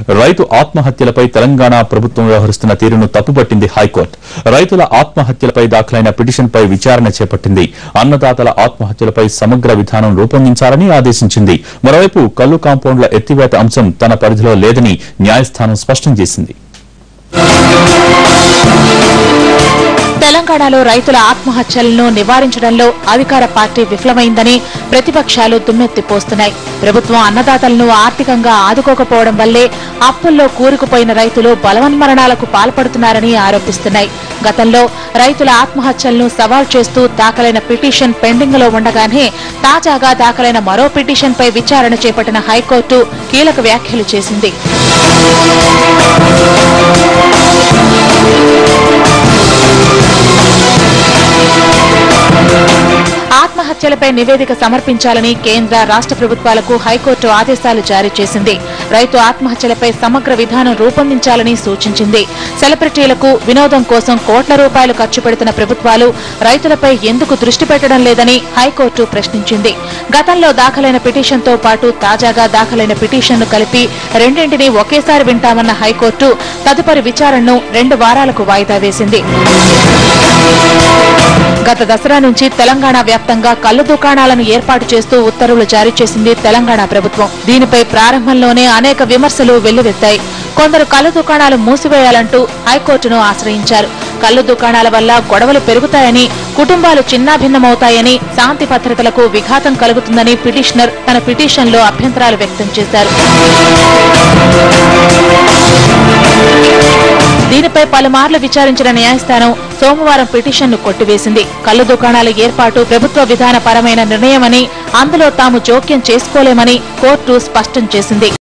రైతు ఆత్మహత్యలపై తెలంగాణ ప్రభుత్వం వ్యవహరిస్తున్న తీరును తప్పుపట్టింది హైకోర్టు రైతుల ఆత్మహత్యలపై దాఖలైన పిటిషన్పై విచారణ చేపట్టింది అన్నదాతల ఆత్మహత్యలపై సమగ్ర విధానం రూపొందించాలని ఆదేశించింది మరోవైపు కల్లు కాంపౌండ్ల ఎత్తివేత అంశం తన పరిధిలో లేదని న్యాయస్థానం స్పష్టం చేసింది తెలంగాణలో రైతుల ఆత్మహత్యలను నివారించడంలో అధికార పార్టీ విఫలమైందని ప్రతిపక్షాలు దుమ్మెత్తిపోస్తున్నాయి ప్రభుత్వం అన్నదాతలను ఆర్థికంగా ఆదుకోకపోవడం వల్లే అప్పుల్లో కూరుకుపోయిన రైతులు బలవన్మరణాలకు పాల్పడుతున్నారని ఆరోపిస్తున్నాయి గతంలో రైతుల ఆత్మహత్యలను సవాల్ చేస్తూ దాఖలైన పిటిషన్ పెండింగ్ లో ఉండగానే తాజాగా దాఖలైన మరో పిటిషన్ పై విచారణ చేపట్టిన హైకోర్టు కీలక వ్యాఖ్యలు చేసింది ఆత్మహత్యలపై నివేదిక సమర్పించాలని కేంద్ర రాష్ట్ర ప్రభుత్వాలకు హైకోర్టు ఆదేశాలు జారీ చేసింది రైతు ఆత్మహత్యలపై సమగ్ర విధానం రూపొందించాలని సూచించింది సెలబ్రిటీలకు వినోదం కోసం కోట్ల రూపాయలు ఖర్చు పెడుతున్న ప్రభుత్వాలు రైతులపై ఎందుకు దృష్టి పెట్టడం లేదని హైకోర్టు ప్రశ్నించింది గతంలో దాఖలైన పిటిషన్తో పాటు తాజాగా దాఖలైన పిటిషన్ను కలిపి రెండింటినీ ఒకేసారి వింటామన్న హైకోర్టు తదుపరి విచారణను రెండు వారాలకు వాయిదా వేసింది గత దసరా నుంచి తెలంగాణ వ్యాప్తంగా కళ్ళు దుకాణాలను ఏర్పాటు చేస్తూ ఉత్తర్వులు జారీ చేసింది తెలంగాణ ప్రభుత్వం దీనిపై ప్రారంభంలోనే అనేక విమర్శలు వెల్లువెత్తాయి కొందరు కళ్ళు దుకాణాలు మూసివేయాలంటూ హైకోర్టును ఆశ్రయించారు కళ్ళు దుకాణాల వల్ల గొడవలు పెరుగుతాయని కుటుంబాలు చిన్నాభిన్నమవుతాయని శాంతి భద్రతలకు విఘాతం కలుగుతుందని పిటిషనర్ తన పిటిషన్లో అభ్యంతరాలు వ్యక్తం చేశారు దీనిపై పలుమార్లు విచారించిన న్యాయస్థానం సోమవారం పిటిషన్ను కొట్టివేసింది కళ్ళు దుకాణాల ఏర్పాటు ప్రభుత్వ విధానపరమైన నిర్ణయమని అందులో తాము జోక్యం చేసుకోలేమని కోర్టు స్పష్టం చేసింది